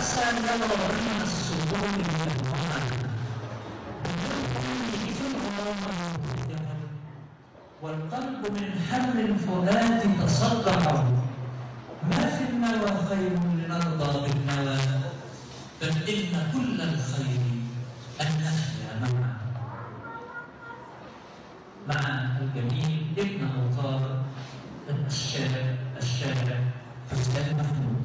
رأسا لورن الصدور الوهن والقلب من حمل الفؤاد تصدع ما في النوى خير لنرضى بالنوى بل إن كل الخير أن نحيا معا مع الجميل ابن أوطار الشاعر الشاعر حسين محمود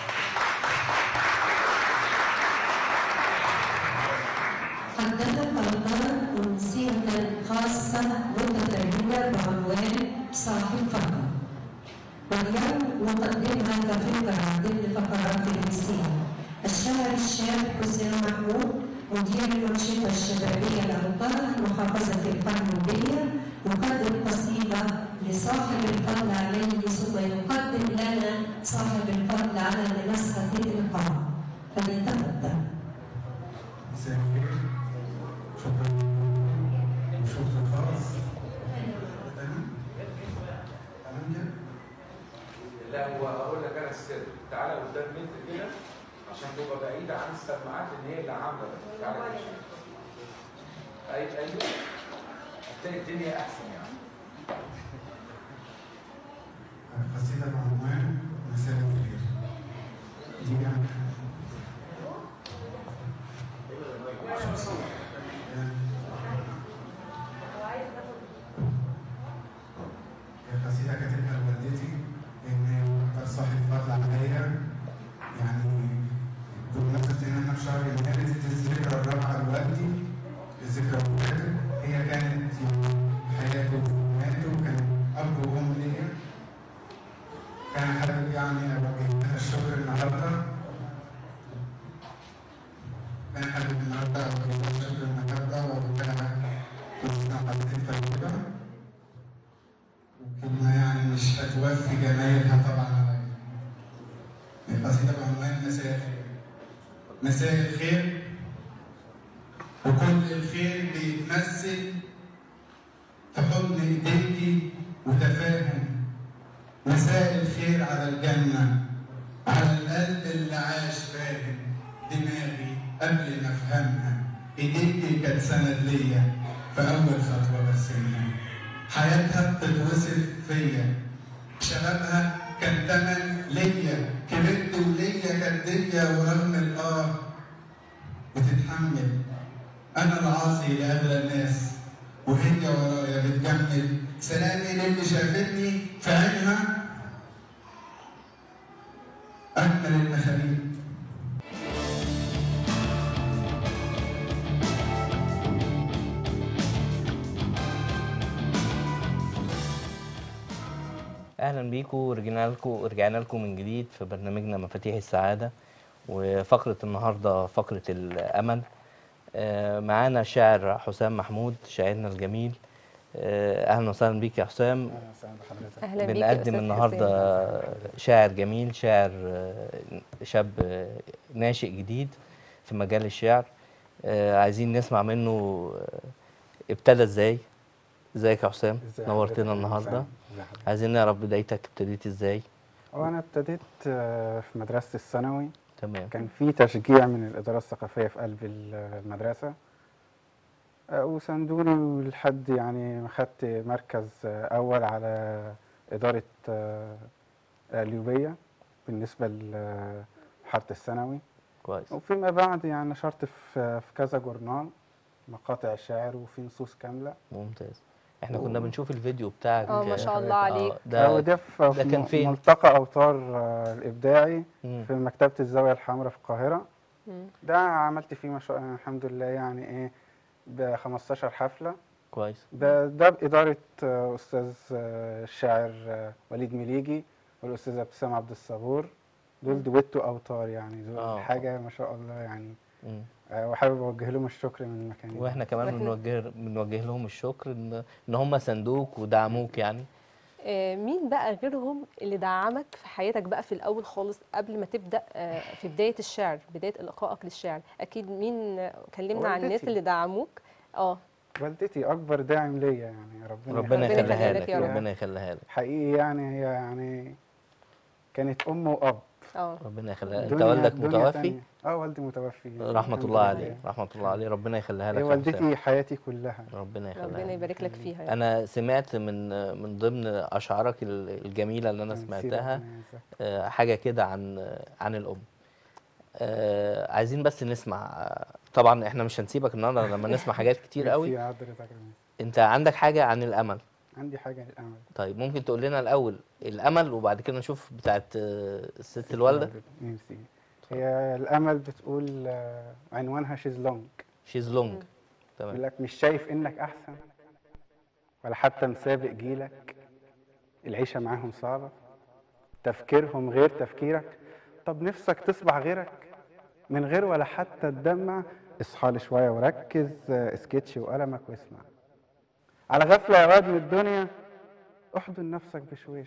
حدثت أوطار أمسية خاصة متفردة بعنوان صاحب فقرة واليوم نقدمها كفكرة ضمن فقرات الأمسية الشاعر الشاب حسين محمود مدير الأنشطة الشبابية الأوطار محافظة القليوبية يقدم قصيدة لصاحب الفضل عليه ثم يقدم لنا صاحب الفضل على منصة الإلقاء فليتفضل مساء الخير شكرا وشكر خاص تمام تمام كده لا هو اقول لك انا السر تعالى قدام متر كده عشان تبقى بعيده عن السماعات لان هي اللي عامله ده تعالى كده ايوه ايوه هتلاقي الدنيا احسن يعني قصيدة بعنوان مساء الخير دي يعني هي قصيدة كاتبها لوالدتي إن أكتر صاحب فضل عليا يعني بمناسبة إن أنا في شهر مارس دي الذكرى الرابعة لوالدي الذكرى وفاته هي كانت يعني حياته وماته وكان أب وأم ليا كان حابب يعني أوجه لها الشكر النهاردة كان حابب النهاردة أوجه لها الشكر النهاردة وأقول لها كل سنة وحضرتك طيبة وكلمة يعني مش هتوفي جمايلها طبعا عليا القصيدة بعنوان مساء الخير مساء الخير وكل الخير بيتمثل في حضن ايديكي وتفاهم مساء الخير على الجنة على القلب اللي عاش فاهم دماغي قبل ما افهمها ايديكي كانت سند ليا في اول خطوة برسمها حياتها بتتوصف فيا شبابها كان تمن ليا كبرت وليا كانت ديا ورغم الاه بتتحمل انا العاصي لاغلى الناس وهي ورايا بتجمل سلامي للي شافتني في عينها اجمل المخاليق اهلا بيكم ورجعنا لكم رجعنا لكم من جديد في برنامجنا مفاتيح السعاده وفقره النهارده فقره الامل آه، معانا الشاعر حسام محمود شاعرنا الجميل آه، اهلا وسهلا بيك يا حسام اهلا بيك يا بنقدم أستاذ النهارده حسين. شاعر جميل شاعر آه، شاب آه، ناشئ جديد في مجال الشعر آه، عايزين نسمع منه آه، ابتدى ازاي ازيك يا حسام ازي نورتنا حضرتك يا النهارده حسام؟ ازي حضرتك؟ عايزين نعرف بدايتك ابتديت ازاي وانا ابتديت آه، في مدرسة الثانوي تمام كان في تشجيع من الإدارة الثقافية في قلب ال- المدرسة آه، وساندوني لحد يعني ما خدت مركز آه، أول على إدارة آه، القليوبية بالنسبة لمرحلة الثانوي كويس وفيما بعد يعني نشرت في في كذا جورنال مقاطع شعر وفي نصوص كاملة ممتاز احنا كنا بنشوف الفيديو بتاعك اه ما شاء الله آه، عليك ده وده في ده كان في فين؟ ملتقى أوتار آه، الإبداعي مم. في مكتبة الزاوية الحمراء في القاهرة مم. ده عملت فيه ما شاء الله الحمد لله يعني ايه ب 15 حفلة كويس ده ده بإدارة آه، أستاذ آه، الشاعر آه، وليد مليجي والأستاذ ابتسام عبد الصبور دول دويتو أوتار يعني دول آه. حاجة ما شاء الله يعني مم. آه، وحابب أوجه لهم الشكر من المكان ده. واحنا كمان وإحنا- بنوجه بنوجه لهم الشكر ان ان هم ساندوك ودعموك يعني آه، مين بقى غيرهم اللي دعمك في حياتك بقى في الاول خالص قبل ما تبدا آه، في بدايه الشعر بدايه القائك للشعر اكيد مين آه، كلمنا عن الناس والدتي. اللي دعموك اه والدتي أكبر داعم ليا يعني ربنا ربنا يخليها يخليها لك لك يا رب. ربنا يخليها لك حقيقي يعني هي يعني كانت أم وأب اه ربنا يخليها انت دنيا- والدك دنيا متوفي تانية. اه والدي متوفي رحمه الحمد الله لله. عليه رحمه الله عليه ربنا يخليها لك هي يا حسام. والدتي حياتي كلها ربنا يخليها ربنا لك. يبارك لك فيها يعني. انا سمعت من من ضمن اشعارك ال- الجميله اللي انا سيرة سمعتها ربنا يجزاك. آه، حاجه كده عن عن الام آه، عايزين بس نسمع آه، طبعا احنا مش هنسيبك النهارده لما نسمع حاجات كتير قوي ميرسي يا حضرتك يا ميرسي. انت عندك حاجه عن الامل عندي حاجه للامل طيب ممكن تقول لنا الاول الامل وبعد كده نشوف بتاعت آه، الست الوالده ميرسي هي الامل بتقول آه، عنوانها شيزلونج شيز لونج يقول تمام لك مش شايف انك احسن ولا حتى مسابق جيلك العيشه معاهم صعبه تفكيرهم غير تفكيرك طب نفسك تصبح غيرك من غير ولا حتى تدمع اصحى لي شويه وركز آه، سكتش وقلمك واسمع على غفله يا واد من الدنيا احضن نفسك بشويش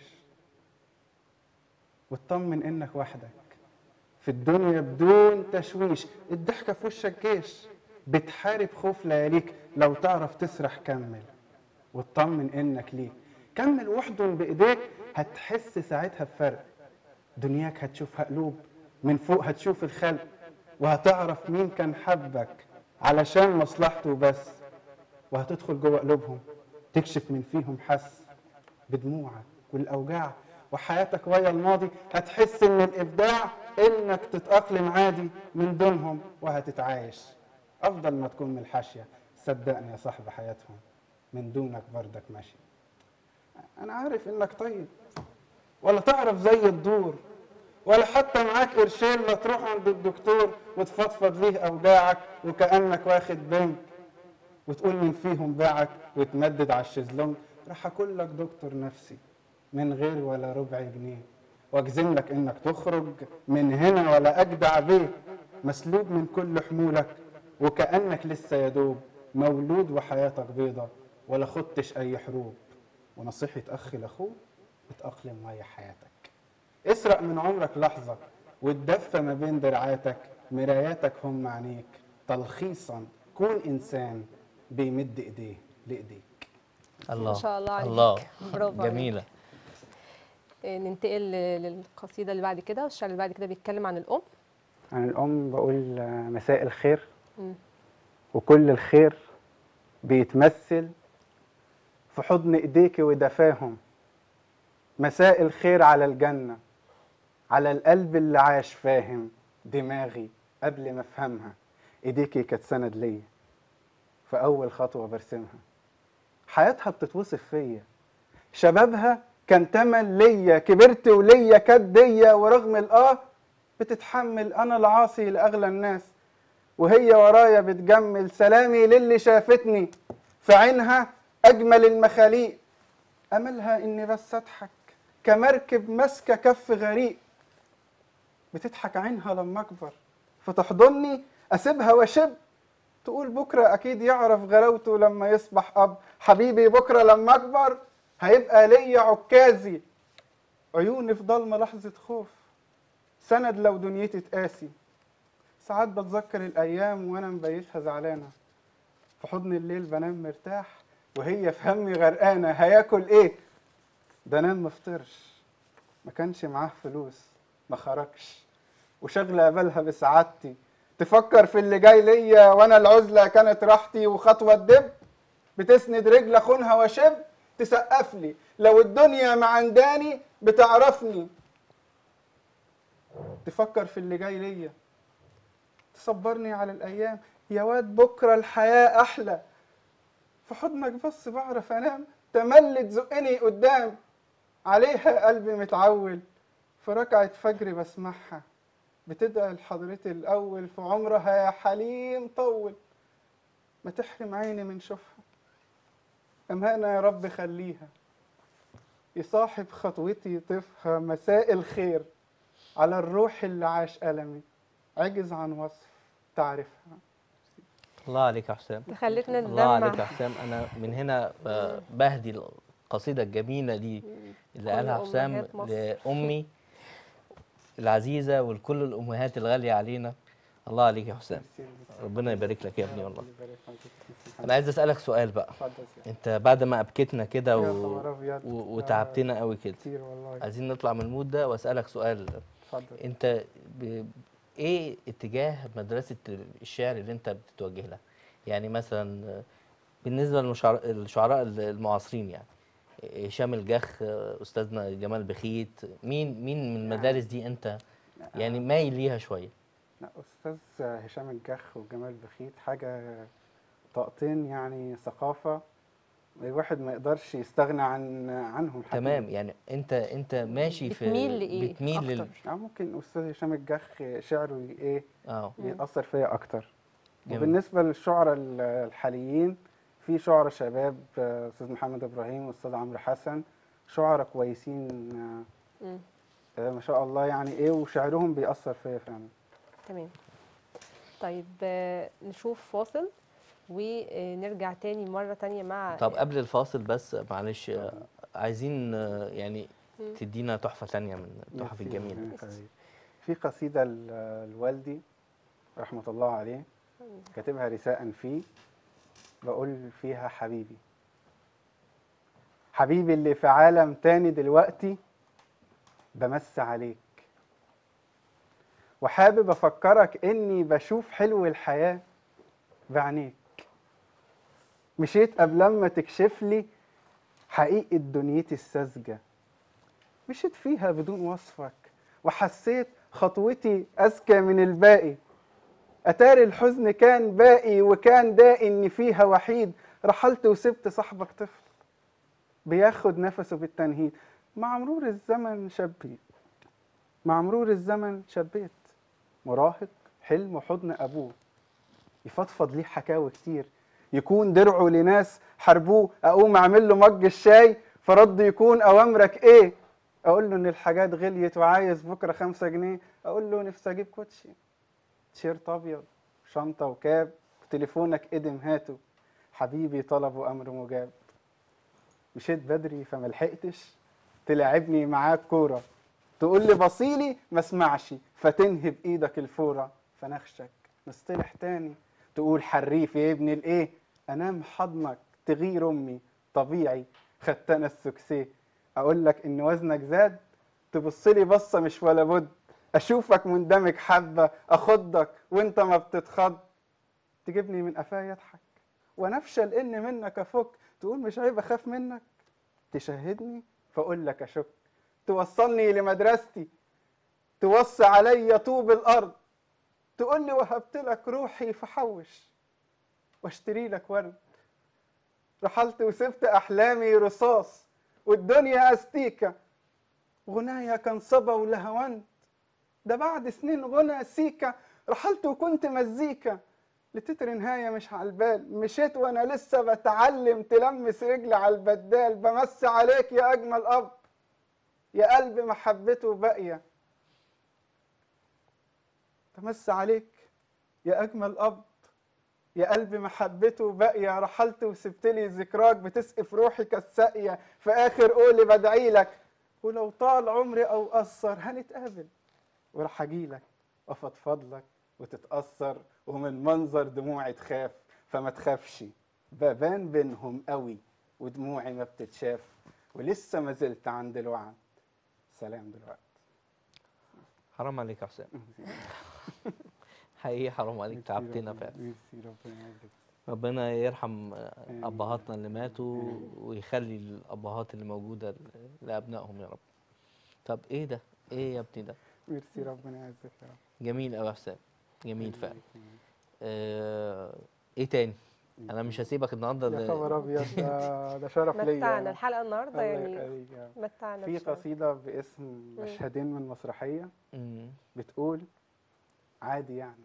واطمن انك وحدك في الدنيا بدون تشويش الضحكه في وشك جيش بتحارب خوف لياليك لو تعرف تسرح كمل واطمن انك ليك كمل واحضن بايديك هتحس ساعتها بفرق دنياك هتشوفها قلوب من فوق هتشوف الخلق وهتعرف مين كان حبك علشان مصلحته بس وهتدخل جوه قلوبهم تكشف من فيهم حس بدموعك والاوجاع وحياتك ويا الماضي هتحس ان الابداع انك تتاقلم عادي من دونهم وهتتعايش افضل ما تكون من الحاشيه صدقني يا صاحب حياتهم من دونك بردك ماشي انا عارف انك طيب ولا تعرف زي الدور ولا حتى معاك قرشين لا تروح عند الدكتور وتفضفض ليه اوجاعك وكانك واخد بنك وتقول من فيهم باعك وتمدد على الشезлونج راح اقول لك دكتور نفسي من غير ولا ربع جنيه واجزم لك انك تخرج من هنا ولا اجدع بيه مسلوب من كل حمولك وكانك لسه يا دوب مولود وحياتك بيضة ولا خدتش اي حروب ونصيحة اخ لاخوه اتاقلم ويا حياتك اسرق من عمرك لحظة واتدفى ما بين دراعاتك مراياتك هم عينيك تلخيصا كون انسان بيمد ايديه لايديك الله ما شاء الله عليك الله برافو عليك. جميله آه، ننتقل ل- للقصيده اللي بعد كده والشعر اللي بعد كده بيتكلم عن الام عن الأم بقول آه، مساء الخير مم. وكل الخير بيتمثل في حضن إيديك ودفاهم مساء الخير على الجنة على القلب اللي عاش فاهم دماغي قبل ما أفهمها إيديكي كانت سند ليا في أول خطوة برسمها حياتها بتتوصف فيا شبابها كان تمن ليا كبرت وليا كدية ورغم الآه بتتحمل أنا العاصي لأغلى الناس وهي ورايا بتجمل سلامي للي شافتني في عينها أجمل المخاليق أملها إني بس أضحك كمركب ماسكة كف غريق بتضحك عينها لما أكبر فتحضني أسيبها وأشب تقول بكرة أكيد يعرف غلاوته لما يصبح أب حبيبي بكرة لما أكبر هيبقى ليا عكازي عيوني في ضلمة لحظة خوف سند لو دنيتي تقاسي ساعات بتذكر الأيام وأنا مبيتها زعلانة في حضن الليل بنام مرتاح وهي في همي غرقانة هياكل إيه؟ ده نام مفطرش ما كانش معاه فلوس ما خرجش وشغلة بالها بسعادتي تفكر في اللي جاي ليا وانا العزلة كانت راحتي وخطوة دب بتسند رجل اخونها وشب تسقف لي لو الدنيا معنداني بتعرفني تفكر في اللي جاي ليا تصبرني على الايام يا واد بكره الحياه احلى في حضنك بس بعرف انام تملي تزقني قدام عليها قلبي متعول في ركعة فجر بسمعها بتدعي لحضرتي الأول في عمرها يا حليم طول ما تحرم عيني من شوفها أمانة يا رب خليها يصاحب خطوتي طفها مساء الخير على الروح اللي عاش ألمي عجز عن وصف تعرفها الله عليك يا حسام خلتنا الله عليك يا ندمع حسام انا من هنا ب- بهدي القصيده الجميله دي اللي كل قالها حسام أمهات مصر. لامي العزيزه ولكل الامهات الغاليه علينا الله عليك يا حسام ربنا يبارك لك يا ابني والله انا عايز اسالك سؤال بقى اتفضل يا انت بعد ما ابكتنا كده يا و... خبر أبيض. و... وتعبتنا قوي كده كتير والله عايزين نطلع من المود ده واسالك سؤال اتفضل انت ب... ايه اتجاه مدرسة الشعر اللي انت بتتوجه لها يعني مثلا بالنسبة للشعراء المعاصرين يعني هشام الجخ استاذنا جمال بخيت مين مين من المدارس دي انت يعني مايل ليها شوية لا استاذ هشام الجخ وجمال بخيت حاجه طاقتين يعني ثقافه الواحد ما يقدرش يستغنى عن عنهم حتى تمام يعني انت انت ماشي في بتميل لإيه بتميل لل أكتر؟ يعني ممكن استاذ هشام الجخ شعره ي- ايه اه يأثر فيا اكتر جميل. وبالنسبه للشعراء ال- الحاليين في شعراء شباب آه، استاذ محمد ابراهيم واستاذ عمرو حسن شعراء كويسين آه، مم. آه، ما شاء الله يعني ايه وشعرهم بيأثر فيا فعلا تمام طيب آه، نشوف فاصل ونرجع تاني مرة تانية مع طب قبل الفاصل بس معلش آه، عايزين آه، يعني مم. تدينا تحفة تانية من التحف ميرسي، الجميلة ربنا يخليك. في قصيدة ل- لوالدي رحمة الله عليه كاتبها رثاء فيه بقول فيها حبيبي حبيبي اللي في عالم تاني دلوقتي بمس عليك وحابب افكرك اني بشوف حلو الحياة بعينيك مشيت قبل ما تكشف لي حقيقة دنيتي الساذجة مشيت فيها بدون وصفك وحسيت خطوتي أذكى من الباقي أتاري الحزن كان باقي وكان داقي إني فيها وحيد رحلت وسبت صاحبك طفل بياخد نفسه بالتنهيد مع مرور الزمن شبيت مع مرور الزمن شبيت مراهق حلم حضن أبوه يفضفض ليه حكاوي كتير يكون درعه لناس حاربوه اقوم اعمل له مج الشاي فرد يكون اوامرك ايه اقول له ان الحاجات غليت وعايز بكره خمسة جنيه اقول له نفسي اجيب كوتشي تيشيرت ابيض شنطه وكاب تليفونك ادم هاته حبيبي طلب وامر مجاب مشيت بدري فما لحقتش تلعبني معاك كوره تقول لي بصيلي ما اسمعش فتنهب ايدك الفوره فنخشك نصطلح تاني تقول حريف يا ابن الايه انام حضنك تغير امي طبيعي خدت انا السكسيه اقول لك ان وزنك زاد تبص لي بصه مش ولا بد اشوفك مندمج حبه اخضك وانت ما بتتخض تجيبني من قفايا اضحك وانا افشل ان منك افك تقول مش عيب اخاف منك تشهدني فاقول لك اشك توصلني لمدرستي توصي عليا طوب الارض تقول لي وهبت لك روحي فحوش واشتري لك ورد رحلت وسبت احلامي رصاص والدنيا استيكه غنايا كان صبا ولهوانت ده بعد سنين غنى سيكا رحلت وكنت مزيكا لتتر نهاية مش على البال مشيت وانا لسه بتعلم تلمس رجلي على البدال بمس عليك يا اجمل اب يا قلب محبته باقيه بمس عليك يا اجمل اب يا قلب محبته باقيه رحلت وسبت لي ذكراك بتسقف روحي كالساقيه في اخر قولي بدعي لك ولو طال عمري او قصر هنتقابل وراح اجيلك وافضفض لك وتتاثر ومن منظر دموعي تخاف فما تخافش ببان بينهم قوي ودموعي ما بتتشاف ولسه ما زلت عند الوعد سلام دلوقتي حرام عليك يا حسام حقيقي حرام عليك تعبتنا فعلا ميرسي ربنا يعزك ربنا يرحم آمين. ابهاتنا اللي ماتوا آمين. ويخلي الابهات اللي موجوده لابنائهم يا رب طب ايه ده ايه يا ابني ده ميرسي ربنا يعزك يا رب جميل قوي يا حسام جميل فعلا آمين. آه ايه تاني انا مش هسيبك النهارده يا ل- خبر ابيض ده ده شرف ليا متعنا الحلقة النهاردة الله يعني يخليك يا رب. متعنا في بشوية. قصيدة باسم مشهدين من مسرحية مم. بتقول عادي يعني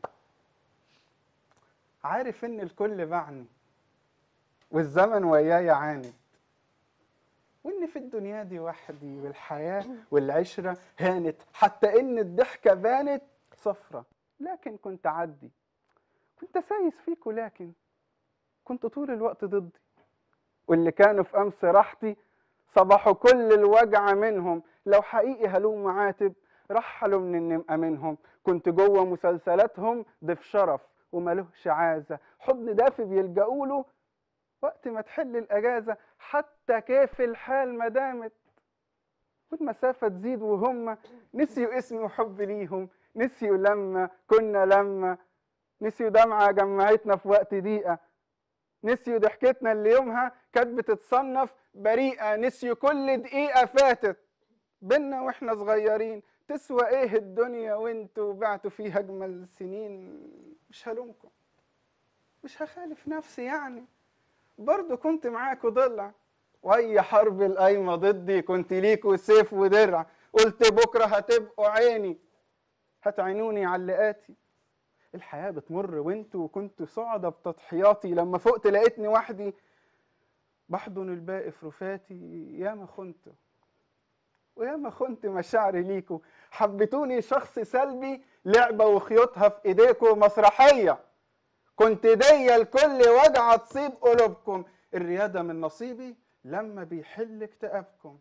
عارف ان الكل باعني والزمن وياي عاند وان في الدنيا دي وحدي والحياة والعشرة هانت حتى ان الضحكة بانت صفرة لكن كنت عدي كنت سايس فيكوا لكن كنت طول الوقت ضدي واللي كانوا في امس راحتي صبحوا كل الوجع منهم لو حقيقي هلوم معاتب رحلوا من النمقى منهم كنت جوه مسلسلاتهم ضيف شرف وملهش عازة حضن دافي بيلجأوا له وقت ما تحل الأجازة حتى كيف الحال ما دامت والمسافة تزيد وهم نسيوا اسمي وحبي ليهم نسيوا لما كنا لما نسيوا دمعة جمعتنا في وقت ضيقة نسيوا ضحكتنا اللي يومها كانت بتتصنف بريئة نسيوا كل دقيقة فاتت بينا واحنا صغيرين تسوى ايه الدنيا وانتوا بعتوا فيها اجمل سنين مش هلومكم مش هخالف نفسي يعني برضو كنت معاكوا ضلع وأي حرب القايمة ضدي كنت ليكوا سيف ودرع قلت بكرة هتبقوا عيني هتعينوني على اللقاتي الحياة بتمر وانتوا كنتوا سعدة بتضحياتي لما فقت لقيتني وحدي بحضن الباقي في رفاتي ياما خنت وياما خنت مشاعري ليكوا حبيتوني شخص سلبي لعبة وخيوطها في ايديكوا مسرحية كنت دية لكل وجعة تصيب قلوبكم الريادة من نصيبي لما بيحل اكتئابكم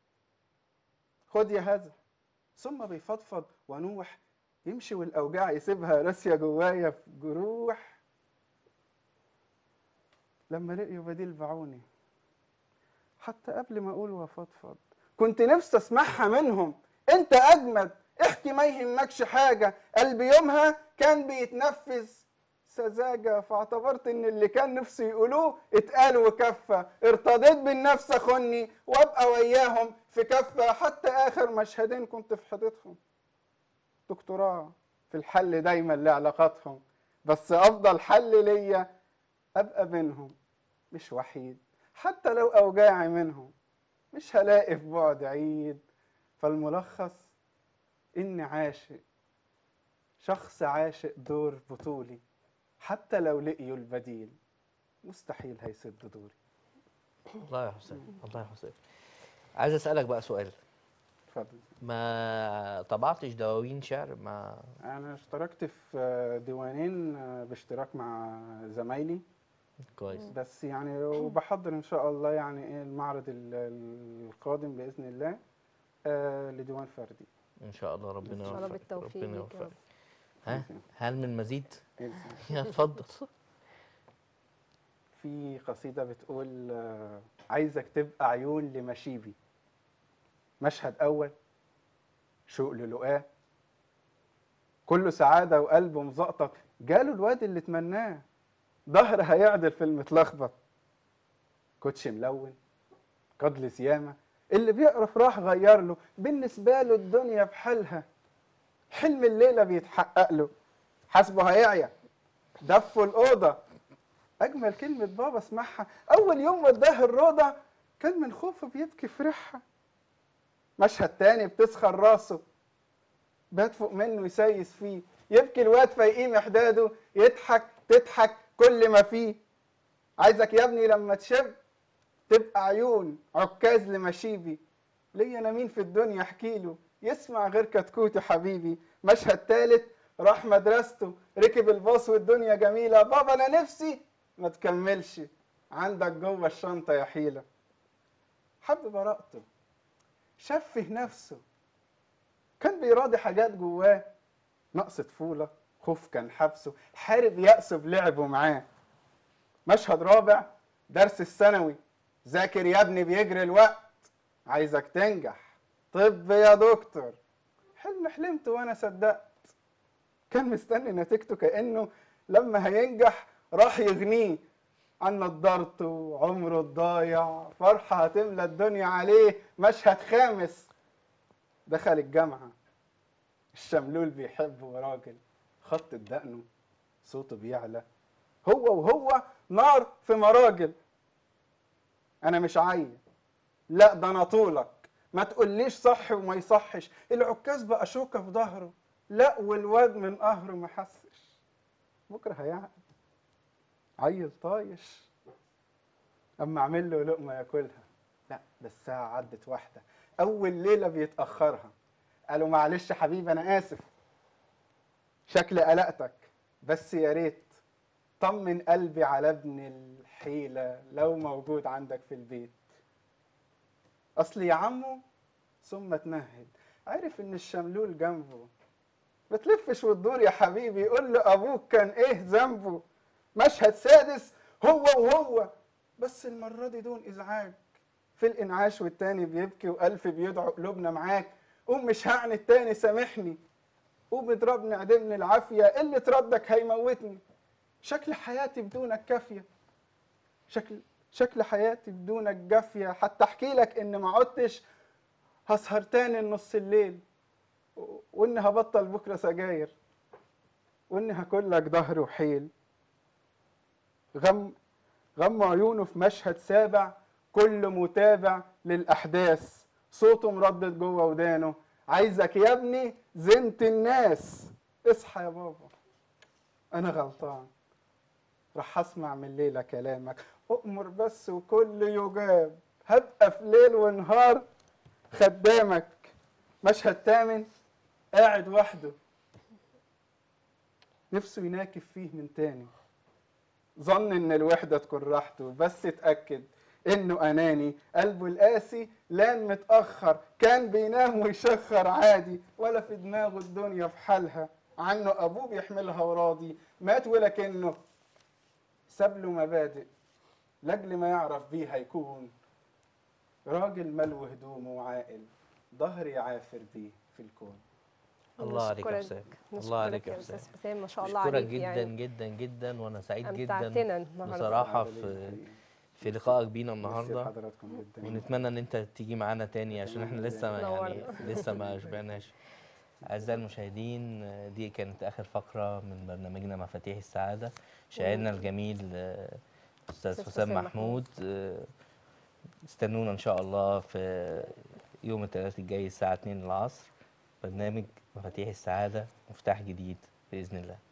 خد يا هذا ثم بيفضفض ونوح يمشي والاوجاع يسيبها راسيه جوايا في جروح لما لقيوا بديل باعوني حتى قبل ما اقول وافضفض كنت نفسي اسمعها منهم انت اجمد احكي ما يهمكش حاجه قلبي يومها كان بيتنفس سذاجة فاعتبرت ان اللي كان نفسي يقولوه اتقال وكفى ارتضيت بالنفس اخني وابقى وياهم في كفة حتى اخر مشهدين كنت في حيطتهم دكتوراه في الحل دايما لعلاقاتهم بس افضل حل ليا ابقى بينهم مش وحيد حتى لو اوجاعي منهم مش هلاقي في بعد عيد فالملخص اني عاشق شخص عاشق دور بطولي حتى لو لقيوا البديل مستحيل هيسد دوري الله يا حسين الله يا حسين عايز اسالك بقى سؤال اتفضل ما طبعتش دواوين شعر ما انا اشتركت في ديوانين باشتراك مع زمايلي كويس بس يعني وبحضر ان شاء الله يعني ايه المعرض ال- القادم باذن الله آه، لديوان فردي ان شاء الله ربنا إن شاء الله يوفقك بالتوفيق ربنا ليك يا رب. يوفقك ها هل من مزيد إذن. يا اتفضل في قصيدة بتقول آه، عايزك تبقى عيون لمشيبي مشهد أول شوق للقاه كله سعادة وقلبه مزقطط جاله الواد اللي تمناه ظهر هيعدل في المتلخبط كوتش ملون قدل سيامة اللي بيقرف راح غير له بالنسبة له الدنيا بحالها حلم الليلة بيتحقق له حاسبه هيعيا دفوا الأوضة أجمل كلمة بابا اسمعها أول يوم وداه الروضة كان من خوفه بيبكي في ريحها مشهد تاني بتسخر راسه بات فوق منه يسيس فيه يبكي الواد فيقيم إحداده يضحك تضحك كل ما فيه عايزك يا ابني لما تشب تبقى عيون عكاز لمشيبي ليا انا مين في الدنيا احكي له يسمع غير كتكوت حبيبي مشهد تالت راح مدرسته ركب الباص والدنيا جميلة بابا انا نفسي ما تكملش عندك جوه الشنطة يا حيلة حب براءته شفه نفسه كان بيراضي حاجات جواه نقص طفولة خوف كان حبسه حارب يأسه بلعبه معاه مشهد رابع درس الثانوي ذاكر يا ابني بيجري الوقت عايزك تنجح طب يا دكتور حلم حلمت وانا صدقت كان مستني نتيجته كانه لما هينجح راح يغنيه عن نضارته وعمره الضايع فرحة هتملى الدنيا عليه مشهد خامس دخل الجامعة الشملول بيحبه راجل خط دقنه صوته بيعلى هو وهو نار في مراجل انا مش عيل لا ده انا طولك ما تقوليش صح وما يصحش العكاز بقى شوكه في ظهره لا والواد من قهره ما حسش بكره هيعقل عيل طايش اما اعمل له لقمه ياكلها لا ده الساعه عدت واحده اول ليله بيتاخرها قالوا معلش حبيبي انا اسف شكل قلقتك بس يا ريت طمن قلبي على ابن الحيلة لو موجود عندك في البيت أصل يا عمو ثم اتنهد عرف إن الشملول جنبه بتلفش وتدور يا حبيبي يقول له أبوك كان إيه ذنبه مشهد سادس هو وهو بس المرة دي دون إزعاج في الانعاش والتاني بيبكي والف بيدعو قلوبنا معاك قوم مش هعني التاني سامحني قوم اضربني عدمني العافيه اللي تردك هيموتني شكل حياتي بدونك كافيه شكل شكل حياتي بدونك جافيه حتى احكي لك ان ما عدتش هسهر تاني نص الليل و- واني هبطل بكره سجاير واني هاكل لك ظهر وحيل غم غم عيونه في مشهد سابع كل متابع للاحداث صوته مردد جوه ودانه عايزك يا ابني زنت الناس اصحى يا بابا انا غلطان راح اسمع من الليله كلامك اؤمر بس وكل يجاب هبقى في ليل ونهار خدامك مشهد تامن قاعد وحده نفسه يناكف فيه من تاني ظن ان الوحده تكون راحته بس اتاكد انه اناني قلبه القاسي لان متاخر كان بينام ويشخر عادي ولا في دماغه الدنيا في حالها عنه ابوه بيحملها وراضي مات ولكنه ساب له مبادئ لاجل ما يعرف بيها يكون راجل ملو هدومه وعاقل ظهر يعافر بيه في الكون الله عليك يا نشكرك- حسام الله نشكرك عليك يا يا استاذ حسام حسام ما شاء الله بشكرك عليك جدا يعني جدا جدا وانا سعيد جدا امتعتنا النهارده بصراحه عادل في الحقيقي. في لقائك بينا ميرسي النهارده لحضراتكم جدا ونتمنى ان انت تيجي معانا تاني عشان احنا لسه ما يعني نورنا. لسه ما شبعناش اعزائي المشاهدين دي كانت اخر فقره من برنامجنا مفاتيح السعاده شاعرنا الجميل آه، استاذ أستاذ حسام حسام محمود آه، استنونا ان شاء الله في يوم الثلاثاء الجاي الساعه 2 العصر برنامج مفاتيح السعاده مفتاح جديد باذن الله